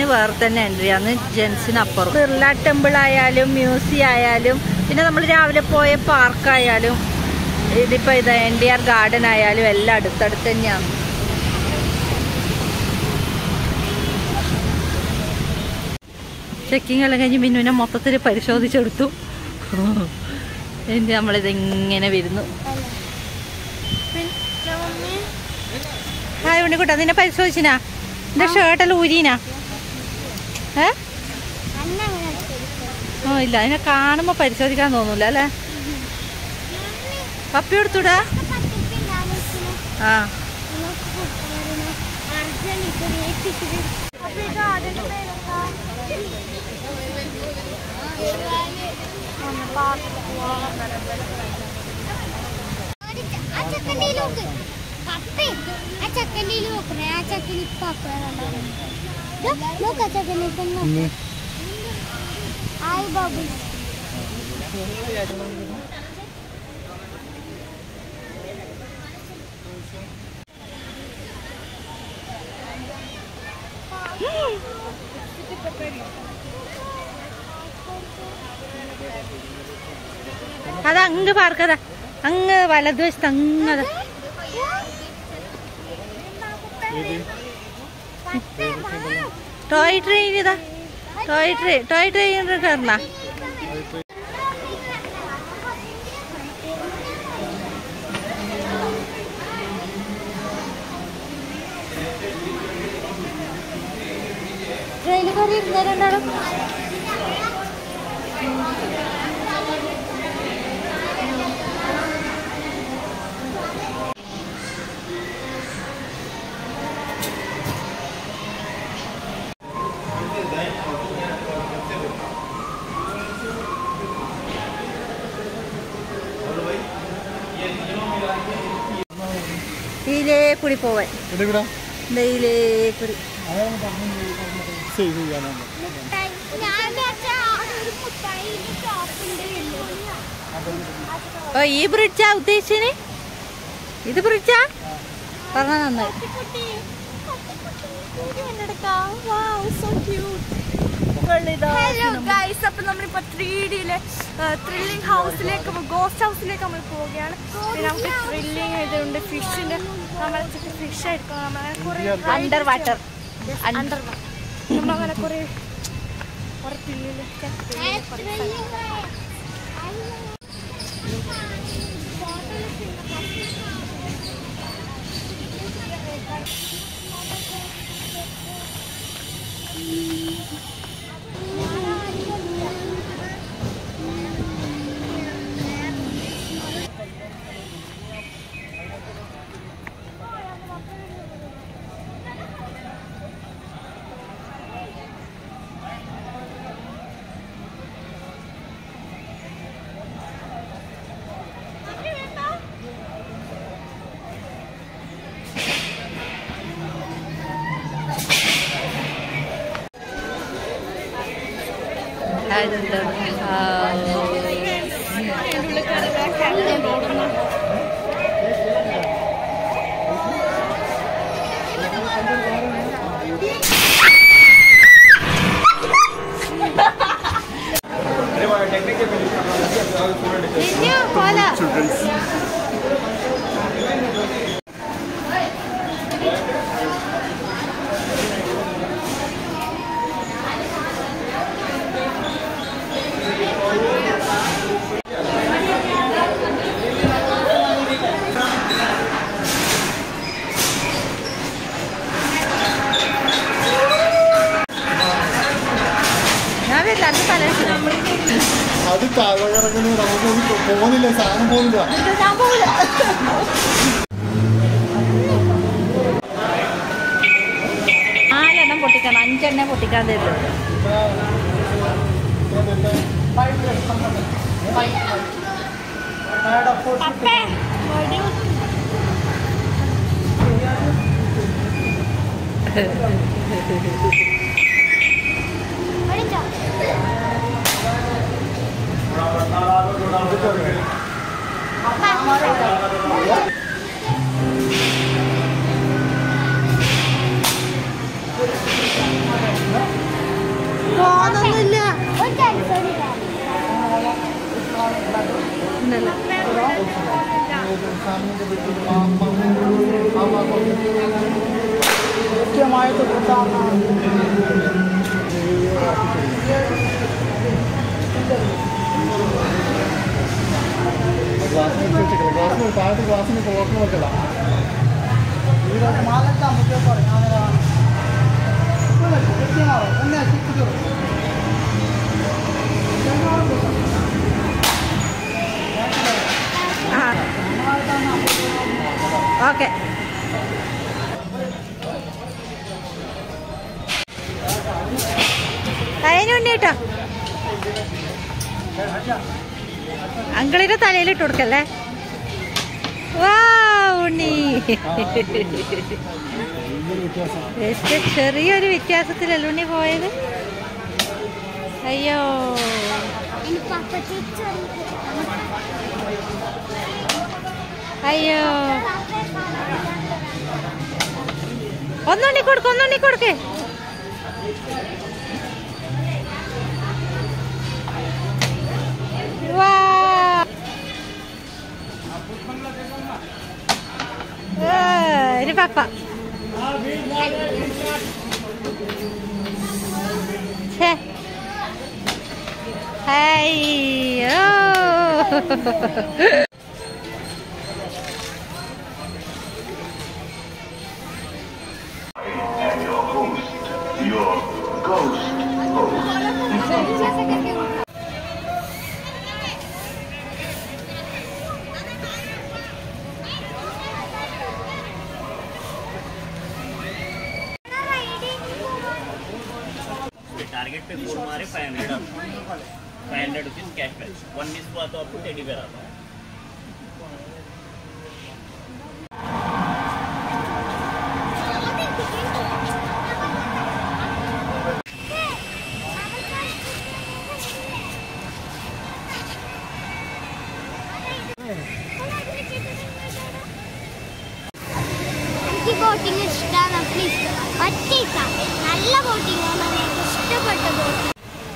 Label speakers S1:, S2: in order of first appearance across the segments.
S1: വേറെ തന്നെ എൻട്രി ആണ് ജെൻസിനപ്പുറം ബിർള ടെമ്പിൾ ആയാലും മ്യൂസിയം ആയാലും പിന്നെ നമ്മൾ രാവിലെ പോയ പാർക്കായാലും ഇതിപ്പോ ഇത് എൻ ഡി ആർ ഗാർഡൻ ആയാലും എല്ലാം അടുത്തടുത്ത് തന്നെയാണ് ചെക്കിങ് എല്ലാം കഴിഞ്ഞ് മിന്നുവിനെ മൊത്തത്തിൽ പരിശോധിച്ചെടുത്തു എന്നിട്ട് നമ്മളിത് ഇങ്ങനെ വരുന്നു ഹായ് ഉണ്ണിക്കുട്ടാ നിന്നെ പരിശോധിച്ചിനാ നിന്റെ ഷർട്ടെല്ലാം ഊരീനാ ഏ ഓ ഇല്ല അതിനെ കാണുമ്പോ പരിശോധിക്കാൻ തോന്നൂല അല്ലേ പപ്പി എടുത്തൂടാ ആ
S2: ഹായ് ബാബു
S1: അതാ അങ്ങ് പാർക്കതാ അങ്ങ് വലതുവശത്ത് അങ്ങതാ ടോയ് ട്രെയിൻ ഇതാ ടോയ് ട്രെയിൻ ടോയ് ട്രെയിൻ കയറണ ട്രെയിനിൽ കയറി ഇരുന്നേരണ്ടാളും ഇതിലേ കൂടി പോവാൻ ഇതിലേ കൂടി
S2: മുട്ടായി ഞാൻ വിചാരിച്ച ഒരു മുട്ടായി ഷോപ്പുണ്ട്
S1: ഓ ഈ ബ്രിഡ്ജാ ഉദ്ദേശിച്ചത് ഇത് ബ്രിഡ്ജാ പറഞ്ഞ നന്നായി
S3: ഹലോ ഗൈസ് അപ്പൊ നമ്മളിപ്പോ ത്രീ ഡിയിലെ ത്രില്ലിംഗ് ഹൗസിലേക്ക് ഗോസ്റ്റ് ഹൗസിലേക്ക് നമ്മൾ പോവുകയാണ് പിന്നെ നമുക്ക് ത്രില്ലിംഗ് ഇതുണ്ട് ഫിഷിന്റെ നമ്മളെ ഫിഷ് ആയിരിക്കും നമ്മളെ കുറെ
S1: അണ്ടർ വാട്ടർ
S3: അണ്ടർ നമ്മളങ്ങനെ കുറെ കുറെ പിന്നിലൊക്കെ
S1: പോലെ ഞാൻ വരില്ല അടുത്ത തലേദിവസം.
S4: അത് തലകറങ്ങുന്നു നമുക്ക് പോകുന്നില്ല സാധനം പോകുന്നില്ല
S1: ഞാൻ പോകില്ല നാലെണ്ണം പൊട്ടിക്കണം അഞ്ചെണ്ണം പൊട്ടിക്കാൻ തരുള്ളൂ
S2: ആ
S1: പോന്നൊന്നുമില്ല
S2: ഒരു ടെൻഷൻ ഇല്ല
S1: ഇന്നലെ
S4: ഗ്ലാസ്സിന് വെച്ചിട്ടില്ല ഗ്ലാസ്സിന് താഴത്തെ ഗ്ലാസ്സിന് ക്ലോക്ക് വെക്കല
S1: ഓക്കെ അതിനുണ്ണി കേട്ടോ അങ്കിളിന്റെ തലയിലിട്ട് കൊടുക്കല്ലേ വാ ഉണ്ണി ജസ്റ്റ് ചെറിയൊരു വ്യത്യാസത്തിലല്ല ഉണ്ണി പോയത് അയ്യോ
S2: എനിക്ക് അപ്പത്തേക്ക്
S1: അയ്യോ ഒന്നുണ്ണി കൊടുക്ക് ഒന്നുണ്ണി കൊടുക്ക് വാ ഏ, ഒരു പപ്പ ഛേ. അയ്യോ
S5: टारगेट पे फोर मारे five hundred five hundred rupees cash back one miss हुआ तो आपको टेडी बेयर आता है
S2: എനിക്ക് ബോട്ടിങ് ഇഷ്ടമാണ് പ്ലീസ് ഒറ്റ നല്ല ബോട്ടിങ് ആണ് എനിക്ക് ഇഷ്ടപ്പെട്ട ബോട്ടിങ്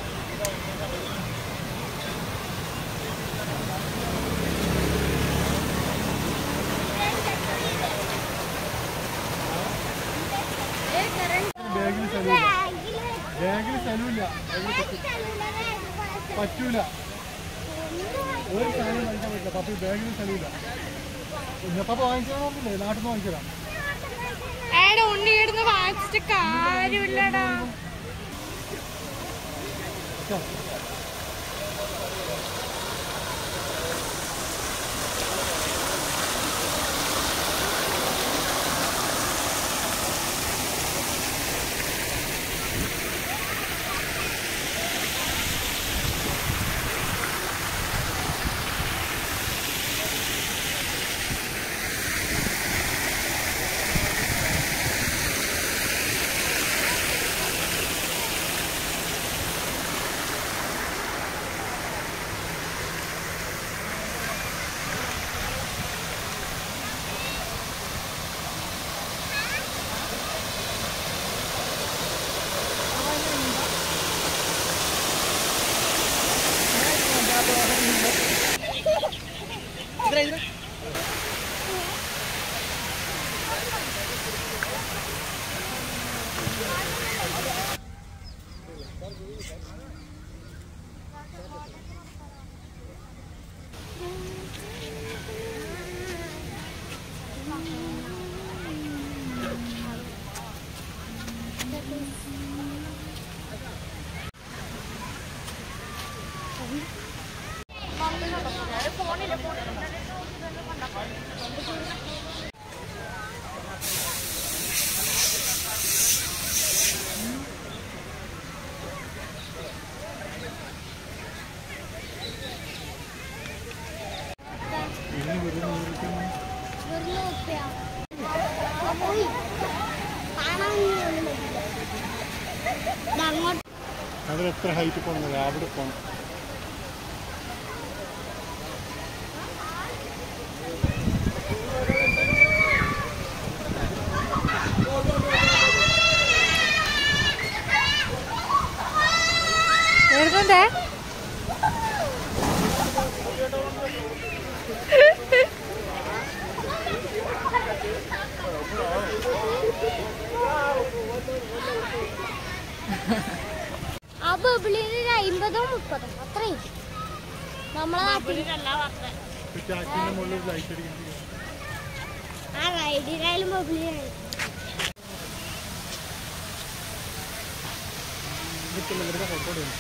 S4: ബാഗിൽ സ്ഥലമില്ല ബാഗിൽ സ്ഥലമില്ല പറ്റൂല ഒരു സാധനം വാങ്ങിക്കാൻ പറ്റില്ല പപ്പ ബാഗിൽ സ്ഥലമില്ല ഞാൻ പപ്പ വാങ്ങിച്ചാൽ നോക്കില്ലേ നാട്ടിൽ നിന്ന് വാങ്ങിച്ചതാ
S3: ഏടാ ഉണ്ണിയിടുന്ന് വാങ്ങിച്ചിട്ട് കാര്യമില്ലടാ
S2: വെറുതെ ഉപ്പയാ. പോയി. കാണാൻ ഒന്നും പറ്റില്ല. ദാ അങ്ങോട്ട്
S4: അതിൽ എത്ര ഹൈറ്റ് പോകണം അവിടെ പോകണം
S2: മുപ്പതോ അത്രയും നമ്മളെ നാട്ടിൽ
S4: ചാക്കിന്റെ മുകളിൽ ലൈറ്റ് അടിക്കുന്നത്
S2: ആ റൈഡിനായാലും മൊബൈലാണ്
S4: ഇവരുടെ ഫോട്ടോ എടുക്കണം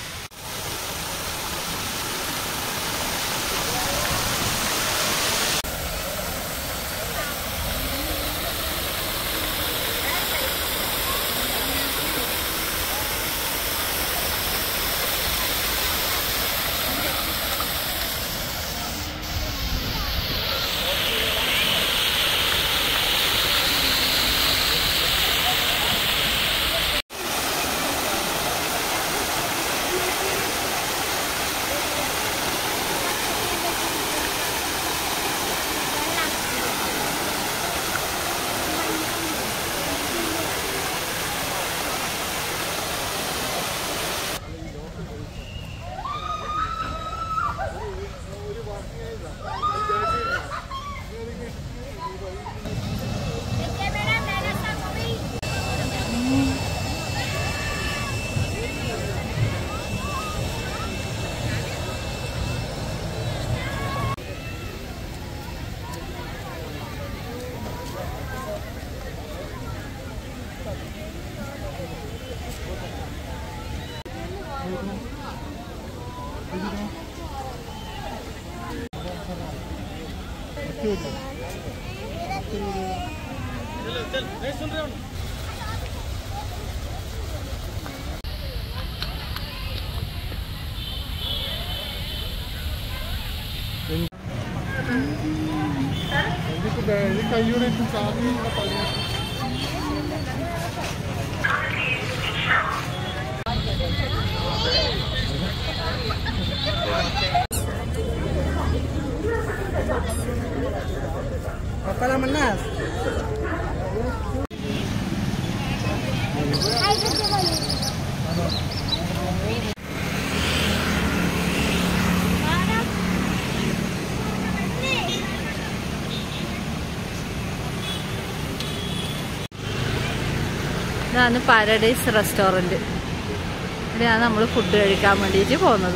S4: ഇതിപ്പോ ഇത് കയ്യോടെ ചാർജ് പള്ളി
S1: ഇതാണ് പാരഡൈസ് റെസ്റ്റോറൻറ്റ് ഇവിടെയാണ് നമ്മൾ ഫുഡ് കഴിക്കാൻ വേണ്ടിയിട്ട് പോകുന്നത്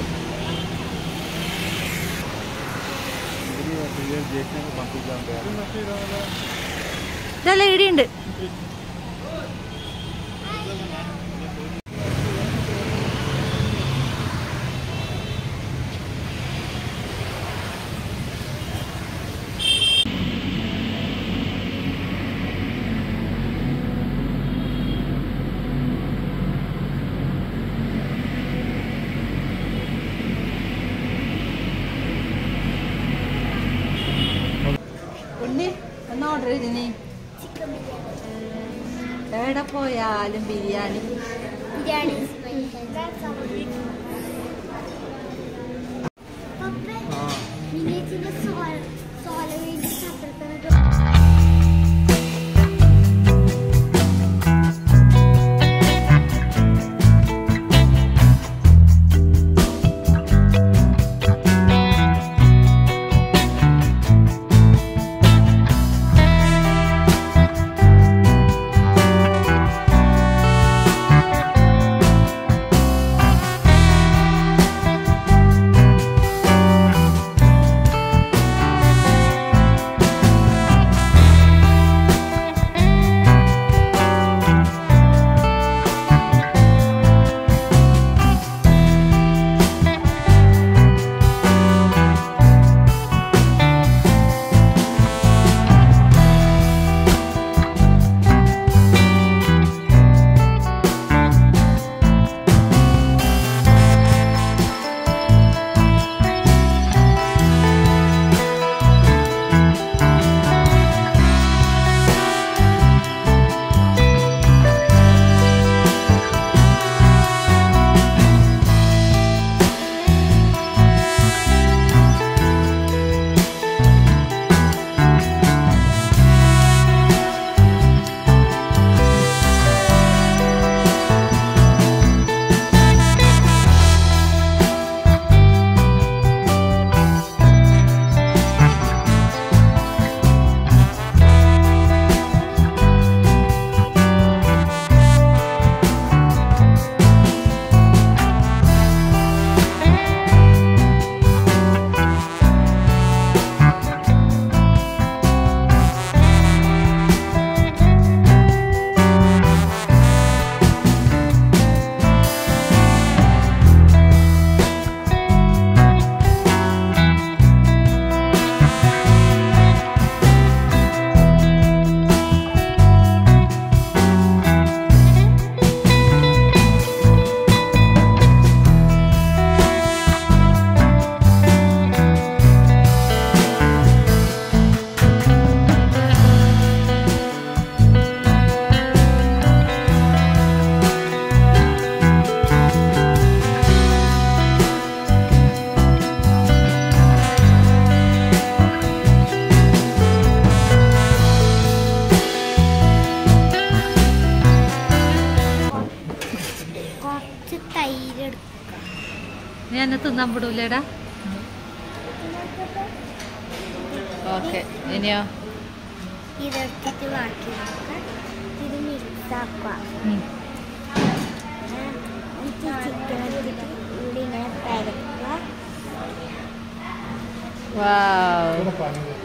S1: ഇതെല്ലാം ഇവിടെയുണ്ട് ഉണ്ണി ഒന്ന് ഓർഡർ ചെയ്തിനി എവിടെ പോയാലും ബിരിയാണി
S2: ബിരിയാണി മിനിയച്ചിന്റെ സോല സോല വേണ്ടി ചത്രത്തിന്
S1: ആ
S2: കുറച്ച് തൈര് എടുക്കാം
S1: നീ എന്നെ തിന്നാൻ വിടൂലേടാ ഓക്കെ ഇനിയോ
S2: ഇതെടുത്തിട്ട് ബാക്കി വെക്കാം ഇത് മിക്സ് ആക്കുക
S1: ഉം.
S2: എന്നിട്ട് ചിക്കൻ എടുത്തിട്ട് ഇവിടെ ഇങ്ങനെ പരക്കുക
S1: വാവ്
S4: ഇവിടെ പണിത്